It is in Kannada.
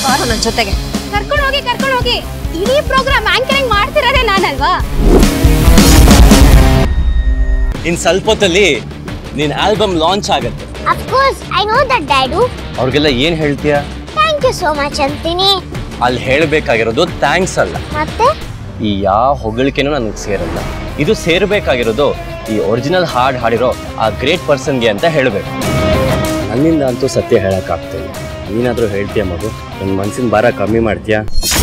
ಬಾರೋ ನನ್ನ ಜೊತೆಗೆ ಕರ್ಕೊಂಡು ಹೋಗಿ ಕರ್ಕೊಂಡು ಹೋಗಿ ಇಡೀ ಪ್ರೋಗ್ರಾಮ್ ಆಂಕರಿಂಗ್ ಮಾಡ್ತಿರೋದೇ ನಾನಲ್ವಾ ಇನ್ ಸ್ವಲ್ಪ ಹೊತ್ತಲ್ಲಿ ನಿನ್ ಆಲ್ಬಮ್ ಲಾಂಚ್ ಆಗತ್ತೆ of course I know that dad ಅವ್ರಿಗೆಲ್ಲ ಏನ್ ಹೇಳ್ತೀಯ ಥ್ಯಾಂಕ್ ಯು ಸೋ ಮಚ್ ಅಂತೀನಿ ಅಲ್ಲಿ ಹೇಳ್ಬೇಕಾಗಿರೋದು ಥ್ಯಾಂಕ್ಸ್ ಅಲ್ಲ ಮತ್ತೆ ಈ ಯಾವ ಹೊಗಳಿಕೆನೂ ನನಗೆ ಸೇರಲ್ಲ ಇದು ಸೇರ್ಬೇಕಾಗಿರೋದು ಈ ಒರಿಜಿನಲ್ ಹಾಡ್ ಹಾಡಿರೋ ಆ ಗ್ರೇಟ್ ಪರ್ಸನ್ಗೆ ಅಂತ ಹೇಳಬೇಕು ನನ್ನಿಂದ ಅಂತೂ ಸತ್ಯ ಹೇಳಕ್ಕಾಗ್ತಿಲ್ಲ ನೀನಾದ್ರೂ ಹೇಳ್ತೀಯ ಮಗು ನನ್ನ ಮನ್ಸಿನ ಭಾರ ಕಮ್ಮಿ ಮಾಡ್ತೀಯಾ